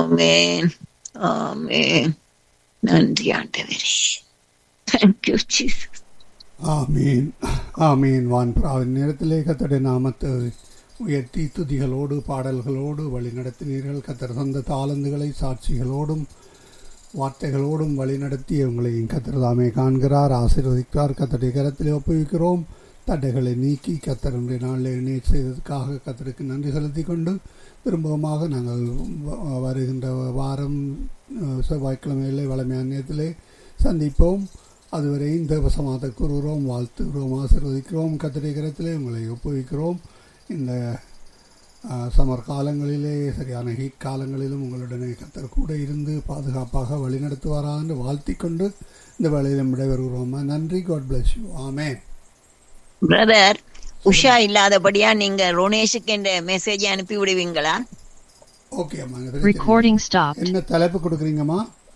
ஆமென் ஆமென் நன்றி ஆண்டவரே thank you Jesus ஆமீன் ஆமீன் வான் பிராவின் நேரத்திலே கத்தருடைய நாமத்தை உயர்த்தி துதிகளோடு பாடல்களோடு வழி நடத்தினீர்கள் கத்தர் சொந்த தாளந்துகளை சாட்சிகளோடும் வார்த்தைகளோடும் வழி நடத்தி உங்களையும் கத்தர் தாமே காண்கிறார் ஆசீர்வதிக்கிறார் கத்தருடைய கரத்திலே ஒப்புவிக்கிறோம் தடைகளை நீக்கி கத்தர் இன்றைய நாளில் இணைய செய்ததற்காக கத்தருக்கு நன்றி செலுத்தி கொண்டு திரும்பவுமாக நாங்கள் வ- வருகின்ற வாரம் அஹ், செவ்வாய்க்கிழமையிலே வளமையான நேரத்திலே சந்திப்போம் அதுவரை இந்த வசமாக கூறுகிறோம் வாழ்த்துகிறோம் ஆசீர்வதிக்கிறோம் கத்திரை கரத்திலே உங்களை ஒப்புவிக்கிறோம் இந்த அஹ், சமர் காலங்களிலே சரியான ஹீட் காலங்களிலும் உங்களுடனே கத்தர் கூட இருந்து பாதுகாப்பாக வழிநடத்துவாரா என்று வாழ்த்திக் கொண்டு இந்த வேலையிலும் விடைபெறுகிறோம் நன்றி காட் பிளஸ் யூ ஆமேன் பிரதர் உஷா இல்லாதபடியா நீங்க ரோனேஷுக்கு இந்த மெசேஜ் அனுப்பி விடுவீங்களா ஓகே அம்மா எனக்கு தெரியும். Recording stopped. என்ன தலைப்பு கொடுக்குறீங்கம்மா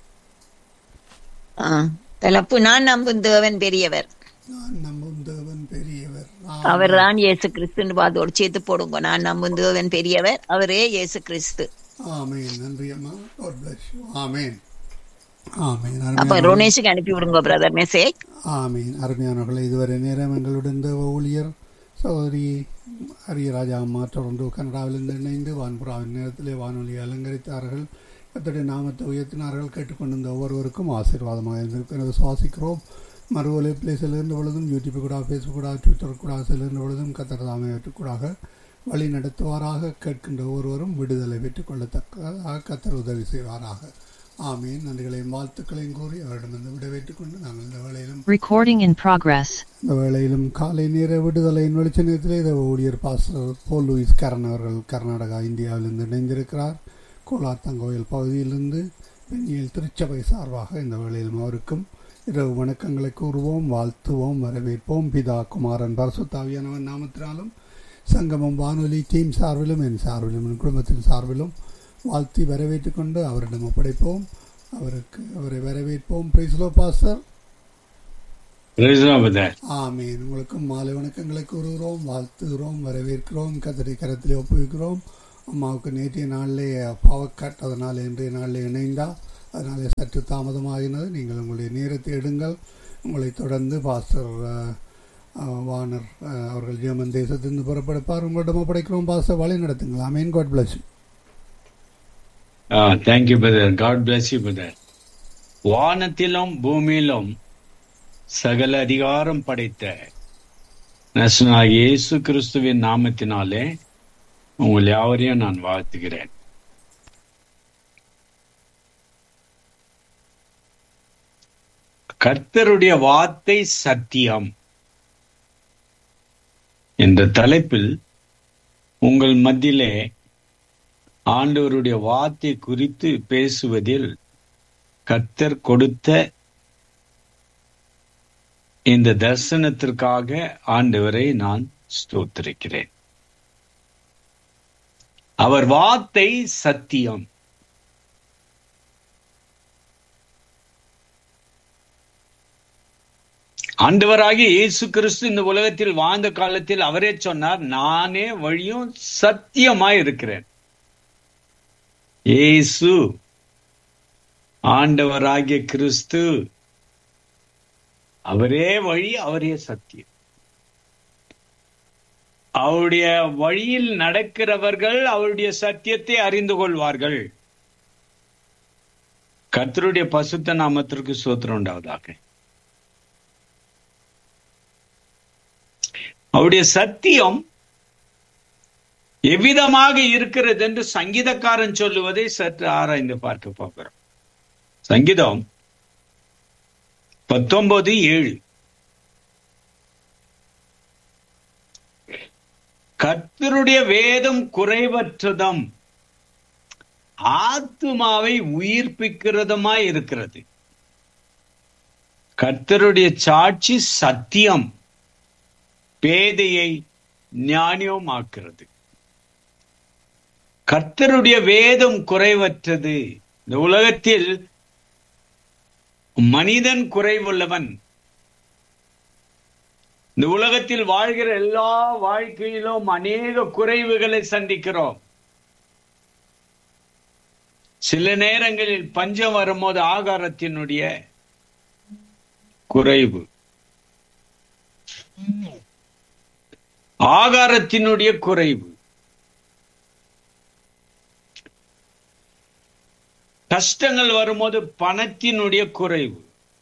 ஆ, தலைப்பு நான் நம்பும் தேவன் பெரியவர் நான் நம்பும் தேவன் பெரியவர் அவர் தான் இயேசு கிறிஸ்துன்னு அதோடு சேர்த்து போடுங்க நான் நம்பும் தேவன் பெரியவர் அவரே இயேசு கிறிஸ்து ஆமேன் நன்றி அம்மா காட் பிளஸ் யூ ஆமேன் ஆமேன் அப்ப அருமையான ரோனேஷுக்கு அனுப்பி விடுங்க பிரதர் மெசேஜ் ஆமீன் அருமையானவர்களே இதுவரை நேரம் எங்களுடன் தேவ ஊழியர் சகோதரி அரியராஜா அம்மா தொடர்ந்து கனடாவிலிருந்து இணைந்து வான்புறாவின் நேரத்திலே வானொலி அலங்கரித்தார்கள் கத்தடைய நாமத்தை உயர்த்தினார்கள் கேட்டுக்கொண்டிருந்த ஒவ்வொருவருக்கும் ஆசீர்வாதமாக இருந்திருக்கும் என விசுவாசிக்கிறோம் மறு ஒலிப்பிலே செல்கின்ற பொழுதும் யூடியூப் கூட ஃபேஸ்புக் கூட ட்விட்டர் கூட செல்கின்ற பொழுதும் கத்தர் தாமையற்றுக்கூடாக வழி நடத்துவாராக கேட்கின்ற ஒருவரும் விடுதலை பெற்றுக் கொள்ளத்தக்கதாக கத்தர் உதவி செய்வாராக ஆமீன் நன்றிகளையும் வாழ்த்துக்களையும் கூறி அவரிடமிருந்து விடைபெற்றுக் கொண்டு நாங்கள் இந்த வேளையிலும் Recording in progress. இந்த வேளையிலும் காலை நேர விடுதலையின் வெளிச்ச நேரத்திலே இந்த ஊழியர் பாஸ்டர் போல் லூயிஸ் கரண் அவர்கள் கர்நாடகா இந்தியாவிலிருந்து இணைந்திருக்கிறார் கோலாத்தங் கோயில் பகுதியிலிருந்து பெண்ணியல் திருச்சபை சார்பாக இந்த வேளையிலும் அவருக்கும் இரவு வணக்கங்களை கூறுவோம் வாழ்த்துவோம் வரவேற்போம் பிதா குமாரன் பரசுத்தாவியானவன் நாமத்தினாலும் சங்கமம் வானொலி டீம் சார்பிலும் என் சார்பிலும் என் குடும்பத்தின் சார்பிலும் வாழ்த்தி வரவேற்றுக் கொண்டு அவரிடம் ஒப்படைப்போம் அவருக்கு அவரை வரவேற்போம் பிரைஸ்லோ pastor Praise the Lord, brother. ஆமீன் உங்களுக்கும் மாலை வணக்கங்களை கூறுகிறோம் வாழ்த்துகிறோம் வரவேற்கிறோம் கத்தரி கரத்திலே ஒப்புவிக்கிறோம் அம்மாவுக்கு நேற்றைய நாளிலே பவர் கட் அதனால் இன்றைய நாளில் இணைந்தா அதனாலே சற்று தாமதமாகினது நீங்கள் உங்களுடைய நேரத்தை எடுங்கள் உங்களை தொடர்ந்து பாஸ்டர் அஹ், அஹ், வானர் அஹ், அவர்கள் ஜெர்மன் தேசத்திலிருந்து புறப்படுப்பார் உங்களிடம் ஒப்படைக்கிறோம் பாஸ்டர் வழி நடத்துங்கள் அமீன் God bless Ah, thank you, brother. God bless you, brother. வானத்திலும் பூமியிலும் சகல அதிகாரம் படைத்த நசனாகிய இயேசு கிறிஸ்துவின் நாமத்தினாலே உங்கள் யாவரையும் நான் வாழ்த்துகிறேன் கர்த்தருடைய வார்த்தை சத்தியம் என்ற தலைப்பில் உங்கள் மத்தியிலே ஆண்டவருடைய வார்த்தை குறித்து பேசுவதில் கர்த்தர் கொடுத்த இந்த தரிசனத்திற்காக ஆண்டவரை நான் ஸ்தோத்திரிக்கிறேன் அவர் வார்த்தை சத்தியம் ஆண்டவராகிய இயேசு கிறிஸ்து இந்த உலகத்தில் வாழ்ந்த காலத்தில் அவரே சொன்னார் நானே வழியும் சத்தியமாய் இருக்கிறேன் இயேசு ஆண்டவராகிய கிறிஸ்து அவரே வழி அவரே சத்தியம் அவருடைய வழியில் நடக்கிறவர்கள் அவருடைய சத்தியத்தை அறிந்து கொள்வார்கள் கர்த்தருடைய பசுத்த நாமத்திற்கு சோத்திரம் உண்டாவதாக அவருடைய சத்தியம் எவ்விதமாக இருக்கிறது என்று சங்கீதக்காரன் சொல்லுவதை சற்று ஆராய்ந்து பார்க்க பார்க்கிறோம் சங்கீதம் பத்தொன்பது ஏழு கர்த்தருடைய வேதம் குறைவற்றதும் ஆத்துமாவை உயிர்ப்பிக்கிறதுமாய் இருக்கிறது கர்த்தருடைய சாட்சி சத்தியம் பேதையை ஞானியமாக்கிறது கர்த்தருடைய வேதம் குறைவற்றது இந்த உலகத்தில் மனிதன் குறைவுள்ளவன் இந்த உலகத்தில் வாழ்கிற எல்லா வாழ்க்கையிலும் அநேக குறைவுகளை சந்திக்கிறோம் சில நேரங்களில் பஞ்சம் வரும்போது ஆகாரத்தினுடைய குறைவு ஆகாரத்தினுடைய குறைவு கஷ்டங்கள் வரும்போது பணத்தினுடைய குறைவு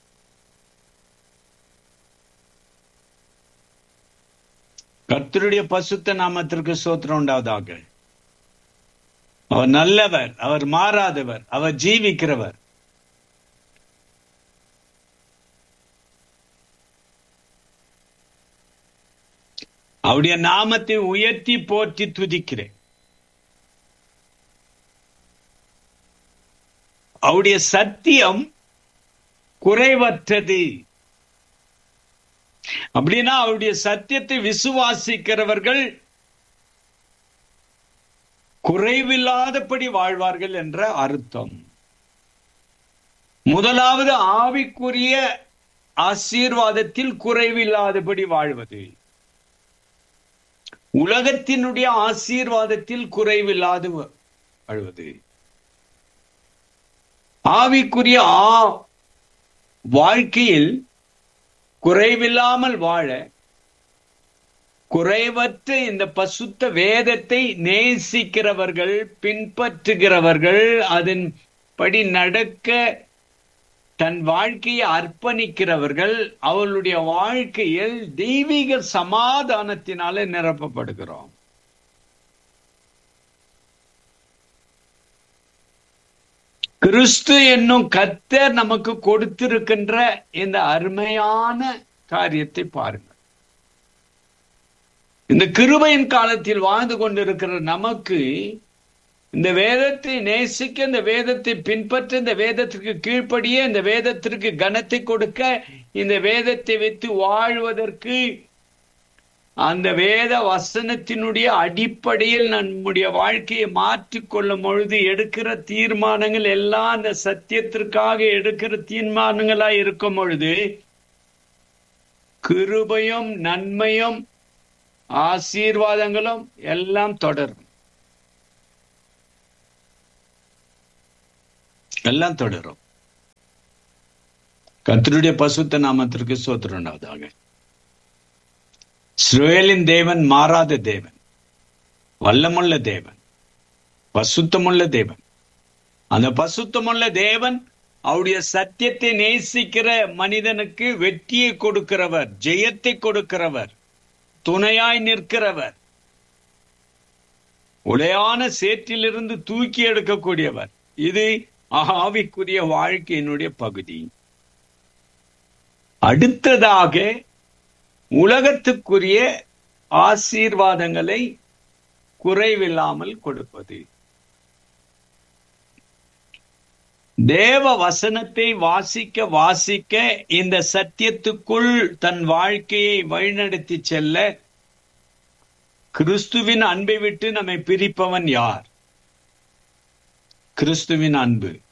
கர்த்தருடைய பசுத்த நாமத்திற்கு சோத்திரம் உண்டாவதாக அவர் நல்லவர் அவர் மாறாதவர் அவர் ஜீவிக்கிறவர் அவருடைய நாமத்தை உயர்த்தி போற்றி துதிக்கிறேன் அவருடைய சத்தியம் குறைவற்றது அப்படின்னா அவருடைய சத்தியத்தை விசுவாசிக்கிறவர்கள் குறைவில்லாதபடி வாழ்வார்கள் என்ற அர்த்தம் முதலாவது ஆவிக்குரிய ஆசீர்வாதத்தில் குறைவில்லாதபடி வாழ்வது உலகத்தினுடைய ஆசீர்வாதத்தில் குறைவில்லாது வாழ்வது ஆவிக்குரிய ஆ வாழ்க்கையில் குறைவில்லாமல் வாழ குறைவற்ற இந்த பசுத்த வேதத்தை நேசிக்கிறவர்கள் பின்பற்றுகிறவர்கள் அதன்படி நடக்க தன் வாழ்க்கையை அர்ப்பணிக்கிறவர்கள் அவர்களுடைய வாழ்க்கையில் தெய்வீக சமாதானத்தினால நிரப்பப்படுகிறோம் கிறிஸ்து என்னும் கத்தர் நமக்கு கொடுத்திருக்கின்ற இந்த அருமையான காரியத்தை பாருங்கள் இந்த கிருபையின் காலத்தில் வாழ்ந்து கொண்டிருக்கிற நமக்கு இந்த வேதத்தை நேசிக்க இந்த வேதத்தை பின்பற்ற இந்த வேதத்திற்கு கீழ்ப்படிய இந்த வேதத்திற்கு கனத்தை கொடுக்க இந்த வேதத்தை வைத்து வாழ்வதற்கு அந்த வேத வசனத்தினுடைய அடிப்படையில் நம்முடைய வாழ்க்கையை மாற்றிக்கொள்ளும் பொழுது எடுக்கிற தீர்மானங்கள் எல்லாம் அந்த சத்தியத்திற்காக எடுக்கிற தீர்மானங்களா இருக்கும் பொழுது கிருபையும் நன்மையும் ஆசீர்வாதங்களும் எல்லாம் தொடரும் எல்லாம் தொடரும் கத்தருடைய பசுத்த நாமத்திற்கு சோத்திரம் உண்டாவதாக இஸ்ரவேலின் தேவன் மாறாத தேவன் வல்லமுள்ள தேவன் பசுத்தமுள்ள தேவன் அந்த பசுத்தமுள்ள தேவன் அவருடைய சத்தியத்தை நேசிக்கிற மனிதனுக்கு வெற்றியை கொடுக்கிறவர் ஜெயத்தை கொடுக்கிறவர் துணையாய் நிற்கிறவர் உளையான சேற்றிலிருந்து தூக்கி எடுக்கக்கூடியவர் இது ஆவிக்குரிய வாழ்க்கையினுடைய பகுதி அடுத்ததாக உலகத்துக்குரிய ஆசீர்வாதங்களை குறைவில்லாமல் கொடுப்பது தேவ வசனத்தை வாசிக்க வாசிக்க இந்த சத்தியத்துக்குள் தன் வாழ்க்கையை வழிநடத்தி செல்ல கிறிஸ்துவின் அன்பை விட்டு நம்மை பிரிப்பவன் யார் கிறிஸ்துவின் அன்பு